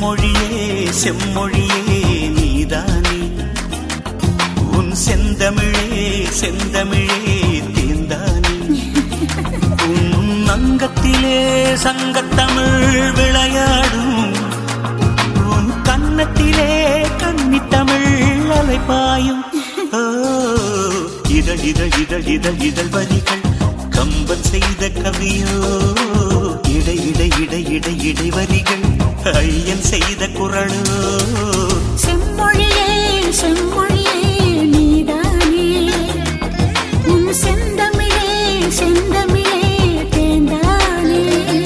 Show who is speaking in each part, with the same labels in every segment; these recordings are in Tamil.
Speaker 1: செம்மொழியே செம்மொழியே நீதானே உன் செந்தமிழே செந்தமிழே தேந்தானே உன் அங்கத்திலே சங்கத்தமிழ் விளையாடும் உன் கன்னத்திலே கன்னித்தமிழ் அலைப்பாயும் ஓ, இதழ் இதழ் இதழ் இதழ் இதழ் வரிகள் கம்பன் செய்த கவியோ இடை இடை இடை இடை இடை வரிகள் ஐயன் செய்த குரலோ
Speaker 2: செம்மொழியே செம்மொழியே நீதானே உன் செந்தமிழே செந்தமிழே தேந்தானே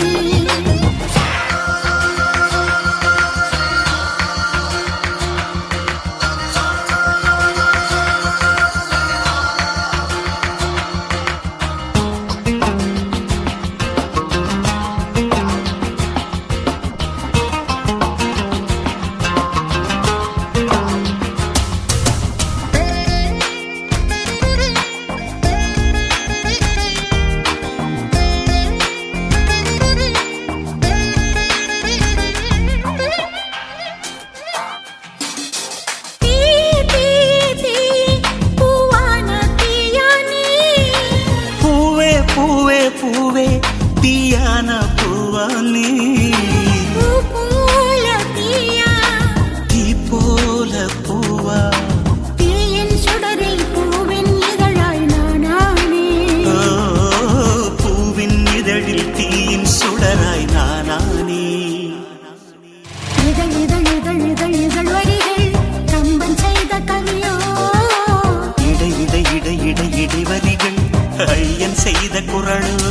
Speaker 2: தீ தீ தீ பூவான தீயானே
Speaker 1: பூவே பூவே பூவே தீயான பூவானே
Speaker 2: பூ போல தீயா
Speaker 1: தீ போல பூவா
Speaker 2: தீயின் சுடரில் பூவின் இதழாய் நானானே
Speaker 1: ஓ, பூவின் இதழில் தீயின் சுடராய் நானானே
Speaker 2: இதழ் இதழ் இதழ் இதழ் இதழ் வரிகள் கம்பன் செய்த கவியோ
Speaker 1: இடை இடை இடை இடை இடை வரிகள் ஐயன் செய்த குரலோ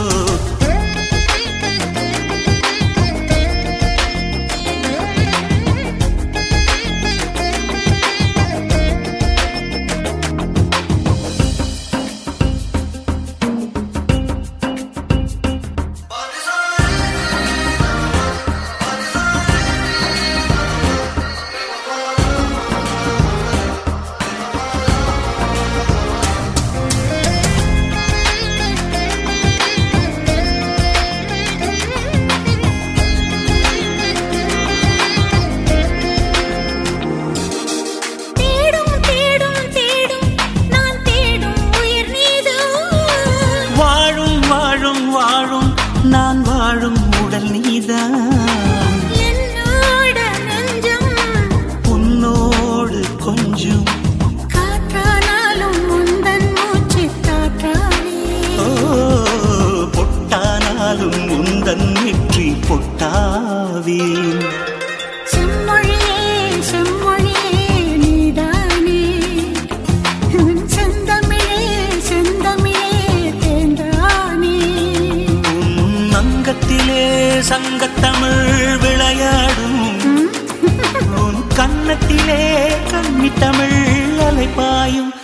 Speaker 2: தேடும் தேடும் தேடும் நான் தேடும் உயிர் நீதோ
Speaker 1: வாழும் வாழும் வாழும் நான் வாழும் உடல் நீதான்
Speaker 2: என்னோட நெஞ்சம்
Speaker 1: உன்னோடு கொஞ்சம்
Speaker 2: காற்றானாலும் உந்தன் மூச்சு காற்றானே
Speaker 1: ஓ, பொட்டானாலும் உந்தன் நெற்றி பொட்டாவேன்
Speaker 2: செம்மொழியே செம்மொழியே நீதானே உன் செந்தமிழே செந்தமிழே தேந்தானே
Speaker 1: உன் அங்கத்திலே சங்கத்தமிழ் விளையாடும் உன் கன்னத்திலே கன்னித்தமிழ் அலைப்பாயும்